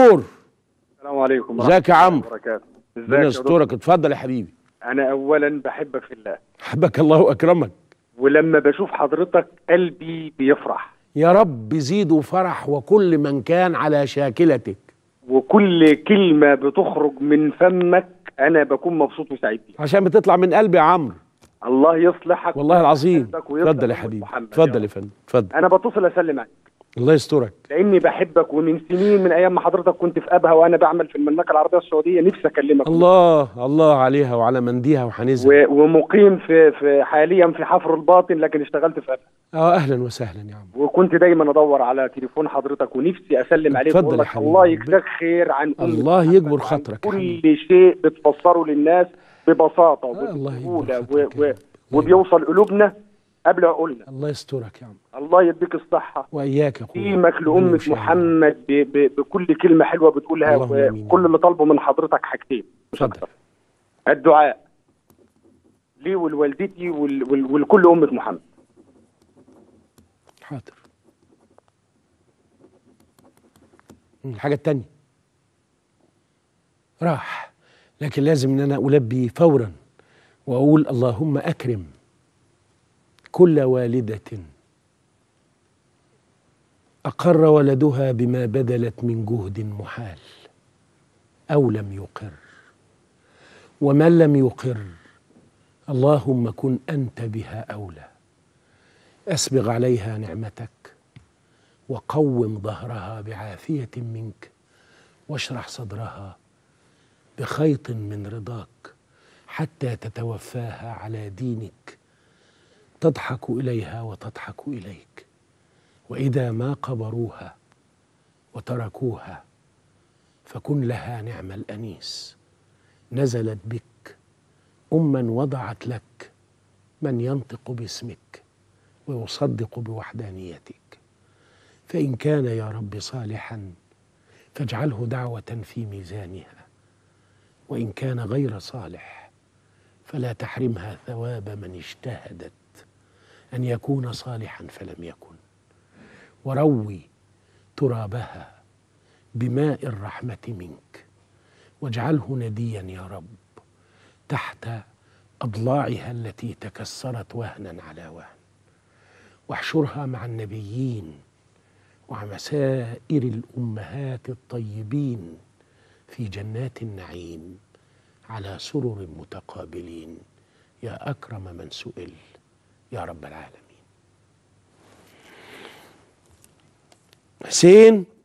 عمور السلام عليكم ازيك يا عمرو وبركاته ازيك ربنا يا دكتور؟ يسترك اتفضل يا حبيبي انا اولا بحبك في الله حبك الله واكرمك ولما بشوف حضرتك قلبي بيفرح يا رب زيدوا فرح وكل من كان على شاكلتك وكل كلمة بتخرج من فمك انا بكون مبسوط وسعيد بيها عشان بتطلع من قلبي يا عمرو الله يصلحك والله العظيم قلبك ويصلح اتفضل يا أمة حبيبي محمد اتفضل يا يا فندم اتفضل انا بتصل اسلم عليك الله يسترك لاني بحبك ومن سنين من ايام ما حضرتك كنت في ابها وانا بعمل في المملكه العربيه السعوديه نفسي اكلمك الله الله عليها وعلى منديها وحنزها و- ومقيم في في حاليا في حفر الباطن لكن اشتغلت في ابها اه اهلا وسهلا يا عم وكنت دايما ادور على تليفون حضرتك ونفسي اسلم عليك اتفضل واقول يا لك حبيبي. الله يجزاك خير عن أمة الله محمد يجبر وعن خاطرك يا كل حبيبي. شيء بتفسره للناس ببساطه آه، الله يجبر وبسهوله خاطرك يا و- و- رب. وبيوصل قلوبنا قبل عقولنا الله يسترك يا عم الله يديك الصحه واياك يا اخويا قيمك لأمة إن شاء الله. محمد ب- ب- بكل كلمة حلوة بتقولها اللهم آمين. وكل اللي طالبه من حضرتك حاجتين مش اتفضل. أكتر. الدعاء لي ولوالدتي وال- وال- ولكل أمة محمد حاضر مم، الحاجة التانية راح لكن لازم ان انا البي فورا واقول اللهم اكرم كل والدة اقر ولدها بما بذلت من جهد محال او لم يقر ومن لم يقر اللهم كن انت بها اولى اسبغ عليها نعمتك وقوم ظهرها بعافيه منك واشرح صدرها بخيط من رضاك حتى تتوفاها على دينك تضحك اليها وتضحك اليك واذا ما قبروها وتركوها فكن لها نعم الانيس نزلت بك اما وضعت لك من ينطق باسمك ويصدق بوحدانيتك فان كان يا رب صالحا فاجعله دعوه في ميزانها وان كان غير صالح فلا تحرمها ثواب من اجتهدت ان يكون صالحا فلم يكن وروي ترابها بماء الرحمه منك واجعله نديا يا رب تحت اضلاعها التي تكسرت وهنا على وهن واحشرها مع النبيين ومع سائر الامهات الطيبين في جنات النعيم على سرر متقابلين يا اكرم من سئل يا رب العالمين حسين